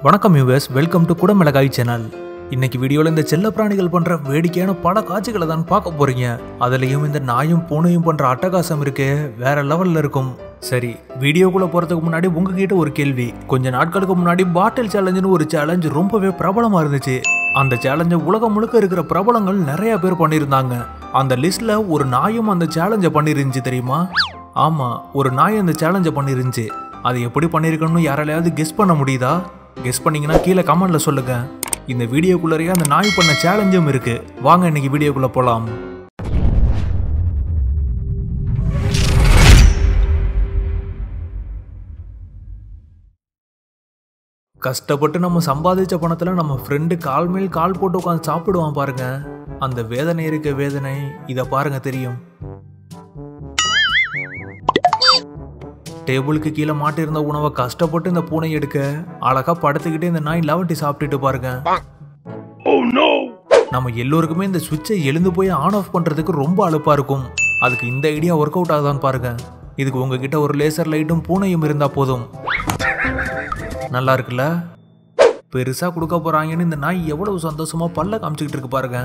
வணக்கம் yours welcome to Kudamilagai channel இன்னைக்கு வீடியோவில் இந்த செல்ல பிராணிகள் பண்ற வேடிக்கையான பல காட்சிகளை தான் பார்க்க போறீங்க அதுலயும் இந்த நாயும் பூனையும் பண்ற அட்டகாசம் இருக்கே வேற லெவல்ல இருக்கும் சரி வீடியோக்குள்ள போறதுக்கு முன்னாடி உங்ககிட்ட ஒரு கேள்வி கொஞ்ச நாட்களுக்கு முன்னாடி பாட்டில் சேலஞ்சுன்னு ஒரு சேலஞ்ச் ரொம்பவே பிரபலமா இருந்துச்சு அந்த சேலஞ்சை உலகம் முழுக்க இருக்கிற பிரபலங்கள் நிறைய பேர் பண்ணியிருந்தாங்க அந்த லிஸ்ட்ல ஒரு நாயும் அந்த சேலஞ்சை பண்ணிருந்துச்சு தெரியுமா ஆமா ஒரு நாய் அந்த சேலஞ்சை பண்ணிருந்துச்சு அது எப்படி பண்ணியிருக்கணும்னு யாராலையாவது கெஸ் பண்ண முடியுதா கெஸ் பண்ணீங்கன்னா கீழே கமெண்ட்ல சொல்லுங்க இந்த வீடியோக்குள்ளேயே அந்த நாய் பண்ண சேலஞ்சும் இருக்கு வாங்க இன்னைக்கு வீடியோக்குள்ள போலாம் கஷ்டப்பட்டு நம்ம சம்பாதிச்ச பணத்துல நம்ம ஃப்ரெண்டு கால் மேல் கால் போட்டு உட்காந்து சாப்பிடுவான் பாருங்க அந்த வேதனை இருக்க வேதனை இதை பாருங்க தெரியும் டேபிளுக்கு கீழே மாட்டியிருந்த உணவை கஷ்டப்பட்டு இந்த பூனை எடுக்க அழகா படுத்துக்கிட்டே இந்த நாய் லவட்டி சாப்பிட்டுட்டு பாருங்க நம்ம எல்லோருக்குமே இந்த சுவிட்சை எழுந்து போய் ஆன் ஆஃப் பண்றதுக்கு ரொம்ப அலுப்பா இருக்கும் அதுக்கு இந்த ஐடியா ஒர்க் அவுட் ஆகுதான்னு பாருங்க இதுக்கு உங்ககிட்ட ஒரு லேசர் லைட்டும் பூனையும் இருந்தா போதும் நல்லா இருக்குல்ல பெருசா கொடுக்க போறாங்கன்னு இந்த நாய் எவ்வளவு சந்தோஷமா பல்ல காமிச்சுக்கிட்டு இருக்கு பாருங்க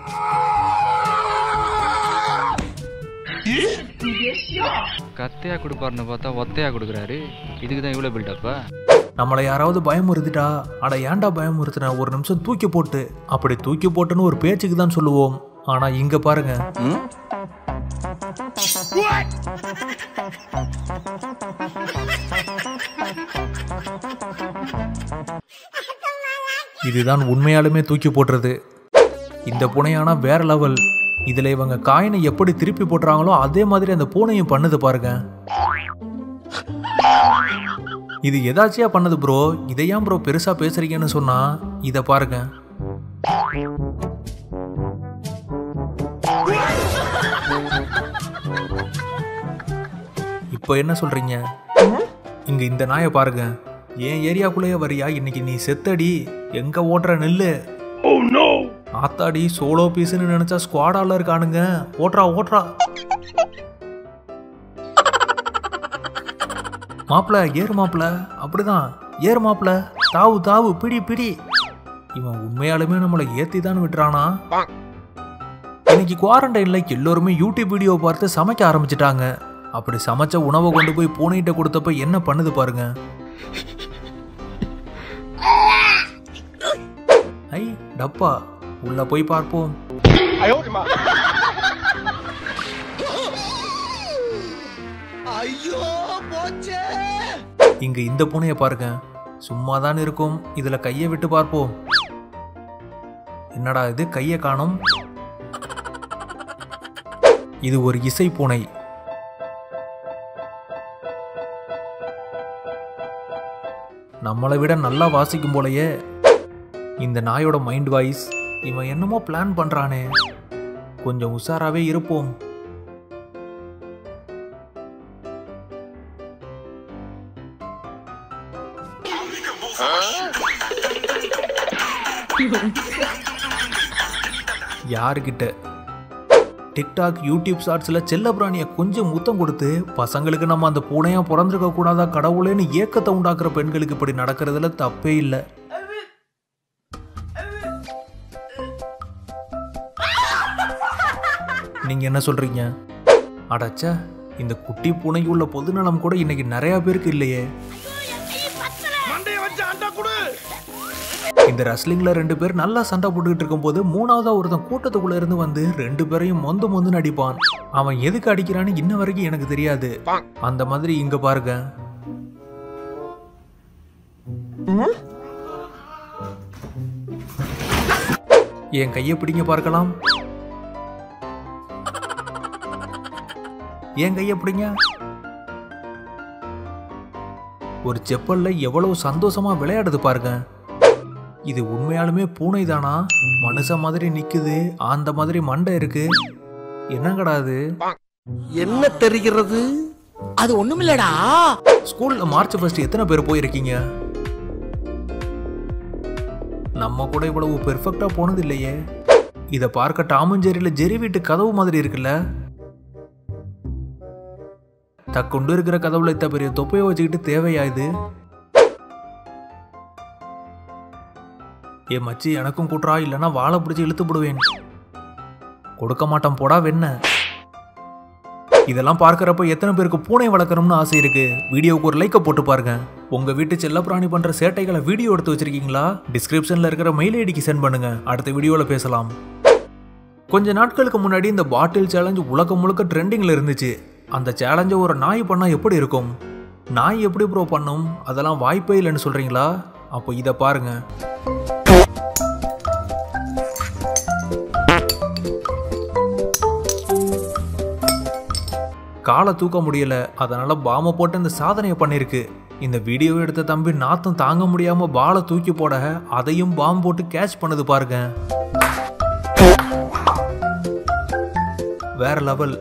கத்தையா கொடுப்பாருன்னு பார்த்தா ஒத்தையா கொடுக்குறாரு இதுக்கு தான் இவ்வளோ பில்டப்பா நம்மளை யாராவது பயமுறுத்திட்டா அட ஏன்டா பயமுறுத்தின ஒரு நிமிஷம் தூக்கி போட்டு அப்படி தூக்கி போட்டுன்னு ஒரு பேச்சுக்கு தான் சொல்லுவோம் ஆனா இங்க பாருங்க இதுதான் உண்மையாலுமே தூக்கி போட்டுறது இந்த பூனையானா வேற லெவல் இதுல இவங்க காயினை எப்படி திருப்பி போட்டுறாங்களோ அதே மாதிரி அந்த பூனையும் பண்ணுது பாருங்க இது எதாச்சியா பண்ணது ப்ரோ இதை ஏன் ப்ரோ பெருசா பேசுறீங்கன்னு சொன்னா இத பாருங்க இப்போ என்ன சொல்றீங்க இங்க இந்த நாயை பாருங்க என் ஏரியாக்குள்ளேயே வரியா இன்னைக்கு நீ செத்தடி எங்க ஓட்டுற நெல்லு ஆத்தாடி சோலோ பீஸ்னு நினைச்சா ஸ்குவாடால இருக்கானுங்க ஓட்றா ஓட்றா மாப்பிள ஏறு மாப்பிள அப்படிதான் ஏறு மாப்பிள தாவு தாவு பிடி பிடி இவன் உண்மையாலுமே நம்மளை ஏத்தி தான் விட்டுறானா இன்னைக்கு குவாரண்டைன்ல எல்லோருமே யூடியூப் வீடியோ பார்த்து சமைக்க ஆரம்பிச்சிட்டாங்க அப்படி சமைச்ச உணவை கொண்டு போய் பூனைகிட்ட கொடுத்தப்ப என்ன பண்ணுது பாருங்க ஐ டப்பா உள்ள போய் பார்ப்போம் இங்க இந்த பூனைய பாருங்க சும்மா தான் இருக்கும் இதுல கையை விட்டு பார்ப்போம் என்னடா இது கையை காணும் இது ஒரு இசை பூனை நம்மளை விட நல்லா வாசிக்கும் போலயே இந்த நாயோட மைண்ட் வாய்ஸ் இவன் என்னமோ பிளான் பண்றானே கொஞ்சம் உஷாராவே இருப்போம் யாருக்கிட்ட டிக்டாக் யூடியூப் ஷார்ட்ஸில் செல்ல பிராணியை கொஞ்சம் முத்தம் கொடுத்து பசங்களுக்கு நம்ம அந்த பூனையா பிறந்திருக்க கூடாதா கடவுளேன்னு ஏக்கத்தை உண்டாக்குற பெண்களுக்கு இப்படி நடக்கிறதுல தப்பே இல்லை நீங்க என்ன சொல்றீங்க அடச்ச இந்த குட்டி பூனைக்கு உள்ள பொதுநலம் கூட இன்னைக்கு நிறைய பேருக்கு இல்லையே இந்த ரஸ்லிங்ல ரெண்டு பேர் நல்லா சண்டை போட்டுக்கிட்டு இருக்கும்போது மூணாவதா ஒருத்தன் கூட்டத்துக்குள்ள இருந்து வந்து ரெண்டு பேரையும் மொந்து மொந்துன்னு அடிப்பான் அவன் எதுக்கு அடிக்கிறான்னு இன்ன வரைக்கும் எனக்கு தெரியாது அந்த மாதிரி இங்க பாருங்க என் கையை பிடிங்க பார்க்கலாம் என் கையை பிடிங்க ஒரு செப்பல்ல எவ்வளவு சந்தோஷமா விளையாடுது பாருங்க இது உண்மையாலுமே பூனை தானா மனுஷன் மாதிரி நிக்குது அந்த மாதிரி மண்டை இருக்கு என்னங்கடா அது என்ன தெரிகிறது அது ஒண்ணுமில்லடா ஸ்கூல்ல மார்ச் ஃபர்ஸ்ட் எத்தனை பேர் போயிருக்கீங்க நம்ம கூட இவ்வளவு பெர்ஃபெக்டா போனது இல்லையே இத பார்க்க டாமும் ஜெரியில ஜெரி வீட்டு கதவு மாதிரி இருக்குல்ல தக்குண்டு இருக்கிற கதவுல இத்த பெரிய தொப்பையை வச்சுக்கிட்டு தேவையா இது ஏ மச்சி எனக்கும் கூட்டுறா இல்லைன்னா வாழை பிடிச்சி இழுத்து விடுவேன் கொடுக்க மாட்டோம் போடா வெண்ண இதெல்லாம் பார்க்கறப்ப எத்தனை பேருக்கு பூனை வளர்க்கணும்னு ஆசை இருக்கு வீடியோவுக்கு ஒரு லைக்கை போட்டு பாருங்க உங்க வீட்டு செல்லப்பிராணி பண்ற சேட்டைகளை வீடியோ எடுத்து வச்சிருக்கீங்களா டிஸ்கிரிப்ஷன்ல இருக்கிற மெயில் ஐடிக்கு சென்ட் பண்ணுங்க அடுத்த வீடியோல பேசலாம் கொஞ்ச நாட்களுக்கு முன்னாடி இந்த பாட்டில் சேலஞ்ச் உலகம் முழுக்க ட்ரெண்டிங்ல இருந்துச்சு அந்த சேலஞ்சை ஒரு நாய் பண்ணா எப்படி இருக்கும் நாய் எப்படி ப்ரோ பண்ணும் அதெல்லாம் வாய்ப்பே இல்லைன்னு சொல்றீங்களா அப்போ இதை பாருங்க காலை தூக்க முடியல அதனால பாம போட்டு இந்த சாதனையை பண்ணிருக்கு இந்த வீடியோ எடுத்த தம்பி நாத்தம் தாங்க முடியாம பாலை தூக்கி போட அதையும் பாம் போட்டு கேட்ச் பண்ணுது பாருங்க வேற லெவல்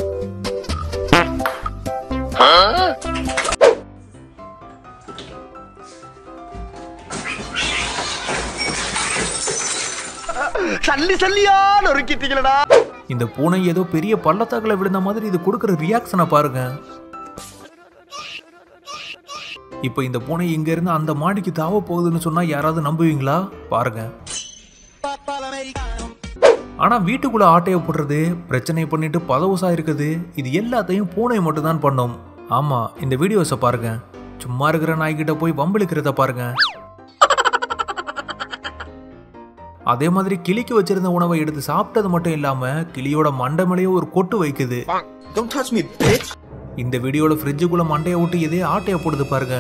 சல்லி சல்லியா நொறுக்கிட்டீங்களடா இந்த பூனை ஏதோ பெரிய பள்ளத்தாக்குல விழுந்த மாதிரி இது கொடுக்குற ரியாக்ஷனை பாருங்க இப்போ இந்த பூனை இங்க இருந்து அந்த மாடிக்கு தாவ போகுதுன்னு சொன்னா யாராவது நம்புவீங்களா பாருங்க ஆனா வீட்டுக்குள்ள ஆட்டைய போடுறது பிரச்சனை பண்ணிட்டு பதவுசா இருக்குது இது எல்லாத்தையும் பூனை மட்டும் தான் பண்ணும் ஆமா இந்த வீடியோஸை பாருங்க சும்மா இருக்கிற நாய்கிட்ட போய் வம்பிழுக்கிறத பாருங்க அதே மாதிரி கிளிக்கு வச்சிருந்த உணவை எடுத்து சாப்பிட்டது மட்டும் இல்லாம கிளியோட மண்டை மேலேயே ஒரு கொட்டு வைக்குது Don't touch me, bitch. இந்த வீடியோல ஃப்ரிட்ஜுக்குள்ள மண்டையை விட்டு இதே ஆட்டைய போடுது பாருங்க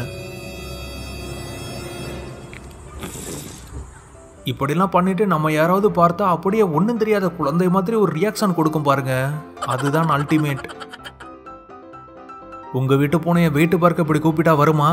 இப்படிலாம் பண்ணிட்டு நம்ம யாராவது பார்த்தா அப்படியே ஒன்றும் தெரியாத குழந்தை மாதிரி ஒரு ரியாக்ஷன் கொடுக்கும் பாருங்க அதுதான் அல்டிமேட் உங்க வீட்டு பூனைய வெயிட்டு பார்க்க இப்படி கூப்பிட்டா வருமா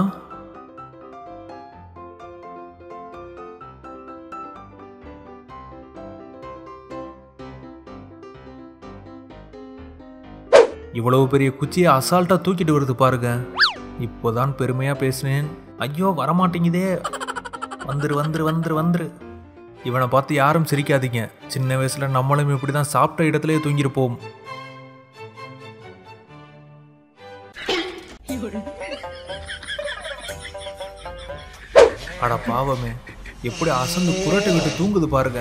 இவ்வளவு பெரிய குச்சியை அசால்ட்டா தூக்கிட்டு வருது பாருங்க இப்போதான் பெருமையா பேசினேன் ஐயோ வரமாட்டேங்குதே வந்துரு வந்துரு வந்துரு வந்துரு இவனை பார்த்து யாரும் சிரிக்காதீங்க சின்ன வயசுல நம்மளும் இப்படிதான் சாப்பிட்ட இடத்துலயே தூங்கியிருப்போம் அட பாவமே எப்படி அசந்து புரட்டு விட்டு தூங்குது பாருங்க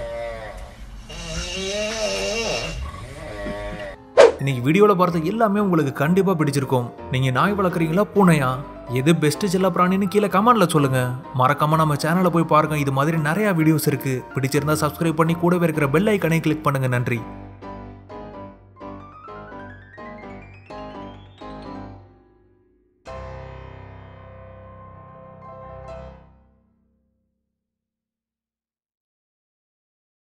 இன்னைக்கு வீடியோவில் பார்த்த எல்லாமே உங்களுக்கு கண்டிப்பாக பிடிச்சிருக்கும் நீங்கள் நாய் வளர்க்குறீங்களா பூனையா எது பெஸ்ட் செல்ல பிராணின்னு கீழே கமெண்ட்ல சொல்லுங்க மறக்காம நம்ம சேனலை போய் பாருங்க இது மாதிரி நிறைய வீடியோஸ் இருக்கு பிடிச்சிருந்தா சப்ஸ்கிரைப் பண்ணி கூடவே இருக்கிற பெல் ஐக்கனை கிளிக் பண்ணுங்க நன்றி